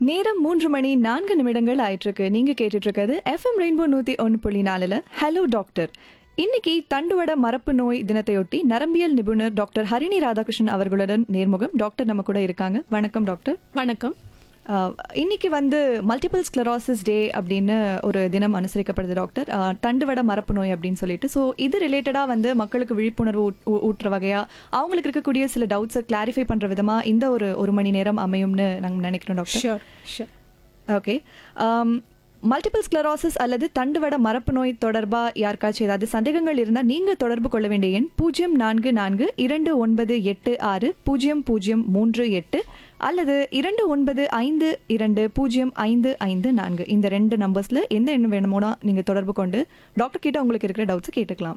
நேரம் மூன்று மணி நான்கு நிமிடங்கள் ஆயிட்டிருக்கு நீங்க கேட்டுட்டு இருக்கிறது எஃப்எம் ரெயின்போ நூத்தி ஒன்று புள்ளி நாலுல ஹலோ டாக்டர் இன்னைக்கு தண்டுவட மரப்பு நோய் தினத்தையொட்டி நரம்பியல் நிபுணர் டாக்டர் ஹரிணி ராதாகிருஷ்ணன் அவர்களுடன் நேர்முகம் டாக்டர் நம்ம கூட இருக்காங்க வணக்கம் டாக்டர் வணக்கம் ஆஹ், இன்னைக்கு வந்து மல்டிபிள் ஸ்க்ளரோசிஸ் டே அப்படின்னு ஒரு தினம் அனுசரிக்கப்படுது டாக்டர் ஆஹ், தண்டுவட மரப்பு நோய் அப்படின்னு சொல்லிட்டு ஸோ இது ரிலேட்டடாக வந்து மக்களுக்கு விழிப்புணர்வு ஊட்- ஊ- ஊட்டுற வகையா அவங்களுக்கு இருக்கக்கூடிய சில டவுட்ஸை கிளாரிஃபை பண்ற விதமா இந்த ஒரு ஒரு மணி நேரம் அமையும்னு நாங்கள் நினைக்கிறோம் doctor sure sure okay multiple sclerosis அல்லது தண்டுவட மரப்பு நோய் தொடர்பாக யாருக்காச்சும் ஏதாவது சந்தேகங்கள் இருந்தால் நீங்கள் தொடர்பு கொள்ள வேண்டிய எண் பூஜ்ஜியம் நான்கு நான்கு இரண்டு ஒன்பது எட்டு ஆறு பூஜ்ஜியம் பூஜ்ஜியம் மூன்று எட்டு அல்லது இரண்டு ஒன்பது ஐந்து இரண்டு பூஜ்ஜியம் ஐந்து ஐந்து நான்கு இந்த ரெண்டு நம்பர்ஸில் எந்த எண் வேணுமோனா நீங்கள் தொடர்பு கொண்டு டாக்டர் கிட்ட உங்களுக்கு இருக்கிற டவுட்ஸை கேட்டுக்கலாம்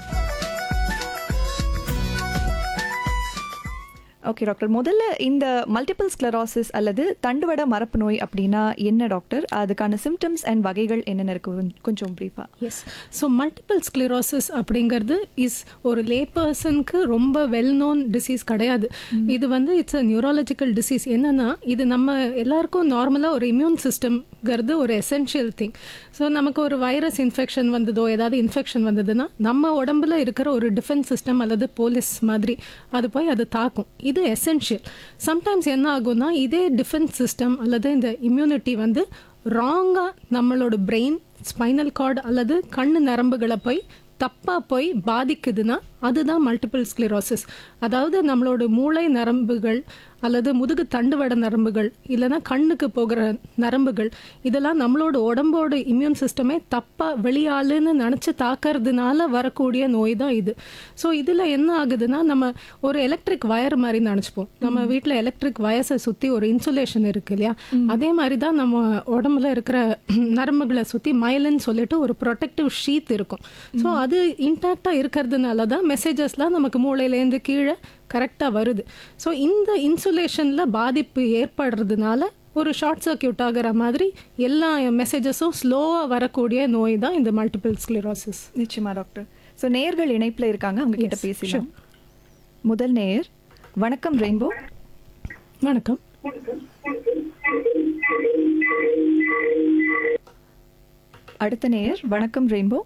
ஓகே டாக்டர் முதல்ல இந்த மல்டிபிள் ஸ்க்ளரோசிஸ் அல்லது தண்டுவட மரப்பு நோய் அப்படின்னா என்ன டாக்டர் அதுக்கான சிம்டம்ஸ் அண்ட் வகைகள் என்னென்ன இருக்கு கொஞ்ச- கொஞ்சம் ப்ரீஃபா எஸ் ஸோ மல்டிபிள் ஸ்க்ளிரோசிஸ் அப்படிங்கிறது இஸ் ஒரு லே பர்சனுக்கு ரொம்ப வெல் நோன் டிசீஸ் கிடையாது இது வந்து இட்ஸ் அ நியூராலஜிக்கல் டிசீஸ் என்னன்னா இது நம்ம எல்லாருக்கும் நார்மலாக ஒரு இம்யூன் சிஸ்டம்ங்கிறது ஒரு எசென்ஷியல் திங் ஸோ நமக்கு ஒரு வைரஸ் இன்ஃபெக்ஷன் வந்ததோ ஏதாவது இன்ஃபெக்ஷன் வந்ததுன்னா நம்ம உடம்புல இருக்கிற ஒரு டிஃபென்ஸ் சிஸ்டம் அல்லது போலீஸ் மாதிரி அது போய் அது தாக்கும் இது எசென்ஷியல் சம்டைம்ஸ் என்ன ஆகும்னா இதே டிஃபென்ஸ் சிஸ்டம் அல்லது இந்த இம்யூனிட்டி வந்து ராங்காக நம்மளோட பிரெயின் ஸ்பைனல் கார்டு அல்லது கண்ணு நரம்புகளை போய் தப்பாக போய் பாதிக்குதுன்னா அதுதான் மல்டிபிள் ஸ்க்ளிரோசிஸ் அதாவது நம்மளோட மூளை நரம்புகள் அல்லது முதுகு தண்டுவட நரம்புகள் இல்லைன்னா கண்ணுக்கு போகிற நரம்புகள் இதெல்லாம் நம்மளோட உடம்போட இம்யூன் சிஸ்டமே தப்பாக வெளியாளுன்னு நினச்சி தாக்கறதுனால வரக்கூடிய நோய் தான் இது ஸோ இதில் என்ன ஆகுதுன்னா நம்ம ஒரு எலக்ட்ரிக் வயர் மாதிரி நினச்சிப்போம் நம்ம வீட்டில் எலக்ட்ரிக் வயர்ஸை சுற்றி ஒரு இன்சுலேஷன் இருக்கு இல்லையா அதே மாதிரி தான் நம்ம உடம்புல இருக்கிற நரம்புகளை சுற்றி மயலன்னு சொல்லிட்டு ஒரு ப்ரொடெக்டிவ் ஷீத் இருக்கும் ஸோ அது இன்டாக்டாக இருக்கிறதுனால தான் மெசேஜஸ்லாம் நமக்கு மூளையிலேருந்து கீழே கரெக்டாக வருது ஸோ இந்த இன்சுலேஷனில் பாதிப்பு ஏற்படுறதுனால ஒரு ஷார்ட் சர்க்கியூட் ஆகிற மாதிரி எல்லா மெசேஜஸும் ஸ்லோவாக வரக்கூடிய நோய் தான் இந்த மல்டிபிள் ஸ்க்ளிரோசிஸ் நிச்சயமா டாக்டர் ஸோ நேயர்கள் இணைப்பில் இருக்காங்க அவங்க கிட்ட Yes, பேசலாம் முதல் நேயர் வணக்கம் ரெயின்போ வணக்கம் அடுத்த நேயர் வணக்கம் ரெயின்போ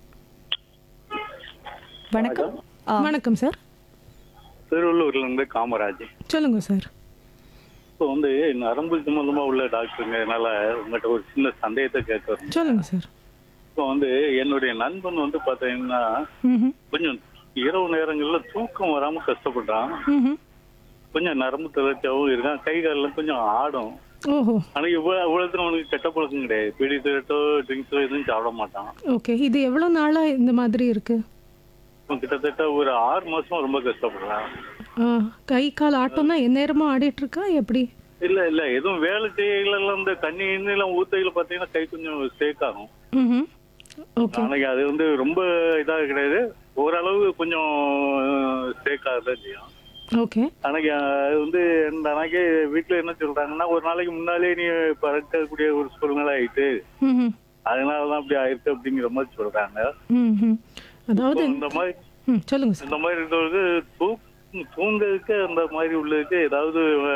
வணக்கம் ஆ, வணக்கம் சார் திருவள்ளூர்ல இருந்து காமராஜ் சொல்லுங்க சார் இப்போ வந்து நரம்பு சம்பந்தமா உள்ள டாக்டருங்கனால உங்கள்கிட்ட ஒரு சின்ன சந்தேகத்தை கேட்கறோம் சொல்லுங்க சார் இப்போ வந்து என்னுடைய நண்பன் வந்து பாத்தீங்கன்னா ம் கொஞ்சம் இரவு நேரங்கள்ல தூக்கம் வராம கஷ்டப்படுறான் ம் கொஞ்சம் நரம்பு தளர்ச்சியாவும் இருக்கான் கை காலில் கொஞ்சம் ஆடும் ஓஹோ ஆனா இவ்வளவு இவ்வளவு அவனுக்கு கெட்ட பழக்கம் கிடையாது பீடி சிகரெட்டோ ட்ரிங்க்ஸோ எதுவும் சாப்பிட மாட்டான் ஓகே இது எவ்வளோ நாளாக இந்த மாதிரி இருக்கு அவன் கிட்டத்தட்ட ஒரு ஆறு மாசமா ரொம்ப கஷ்டப்படுறான் ஆ, கை கால் ஆட்டம்னா எந்நேரமும் ஆடிட்டு இருக்கா எப்படி இல்ல இல்ல எதுவும் வேலை செய்யலாம் இந்த தண்ணி எல்லாம் ஊத்தையில பாத்தீங்கன்னா கை கொஞ்சம் சேக் ஆகும் ம் ஓகே நாளைக்கு அது வந்து ரொம்ப இதாக கிடையாது ஓரளவு கொஞ்சம் சேக்காக தான் செய்யும் ஓகே அன்னைக்கு அது வந்து இந்த அன்னைக்கு வீட்டில் என்ன சொல்றாங்கன்னா ஒரு நாளைக்கு முன்னாலே நீ பறக்கக்கூடிய ஒரு சூழ்நிலை ஆயிட்டு ம் அதனால தான் அப்படி ஆயிருக்கு அப்படிங்கிற மாதிரி சொல்றாங்க ம் ம் அதாவது இந்த மாதிரி ம் சொல்லுங்க சார் இந்த மாதிரி இருக்கிறவங்க தூக் தூங்குறதுக்கு அந்த மாதிரி உள்ளதுக்கு ஏதாவது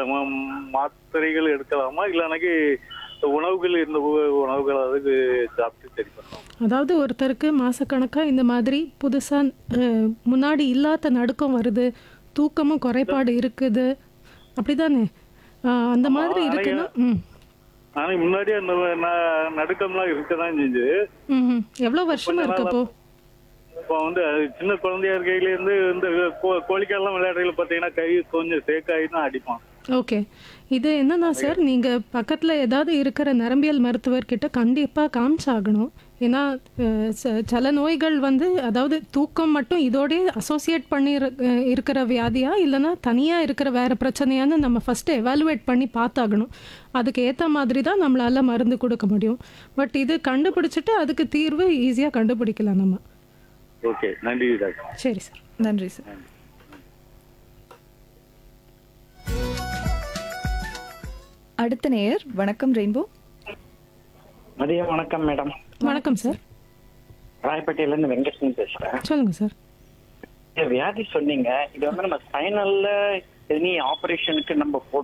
ம- மாத்திரைகள் எடுக்கலாமா இல்லைனாக்கி உணவுகள் இந்த உ- உணவுகள் அதுக்கு சாப்பிட்டு சரி பண்ணலாம் அதாவது ஒருத்தருக்கு மாசக்கணக்காக இந்த மாதிரி புதுசாக முன்னாடி இல்லாத நடுக்கம் வருது தூக்கமும் குறைபாடு இருக்குது அப்படிதானே ஆ, அந்த மாதிரி இருக்குன்னா ம் ஆனா முன்னாடி அந்த ந- நடுக்கம்லாம் இருக்கதான் செஞ்சு ம் ம். எவ்வளோ வருஷமா இருக்கு அப்போ இப்போ வந்து அது சின்ன குழந்தையா இருக்கையில இருந்து இந்த கோ- கோழிக்கால்லாம் விளையாடுறதுல பாத்தீங்கன்னா கை கொஞ்சம் சேக்காகி தான் அடிப்பான் ஓகே இது என்னன்னா சார் நீங்கள் பக்கத்தில் ஏதாவது இருக்கிற நரம்பியல் மருத்துவர்கிட்ட கண்டிப்பாக காமிச்சாகணும் ஏன்னா அஹ், ச- சில நோய்கள் வந்து அதாவது தூக்கம் மட்டும் இதோடய அசோசியேட் பண்ணி இரு- அஹ், இருக்கிற வியாதியா இல்லைன்னா தனியாக இருக்கிற வேறு பிரச்சனையான்னு நம்ம ஃபஸ்ட்டு எவாலுவேட் பண்ணி பார்த்தாகணும் அதுக்கு ஏற்ற மாதிரி தான் நம்மளால் மருந்து கொடுக்க முடியும் பட் இது கண்டுபிடிச்சிட்டு அதுக்கு தீர்வு ஈஸியாக கண்டுபிடிக்கலாம் நம்ம ஓகே நன்றி டாக்டர் சரி சார் நன்றி சார் அடுத்த நேயர் வணக்கம் ரெயின்போ மதியம் வணக்கம் மேடம் வணக்கம் சார் ராயப்பேட்டையில இருந்து வெங்கடேசன் பேசுறேன் சொல்லுங்கள் சார் இந்த வியாதி சொன்னீங்க இது வந்து நம்ம ஸ்பைனல்ல எனி ஆபரேஷனுக்கு நம்ம போட்டு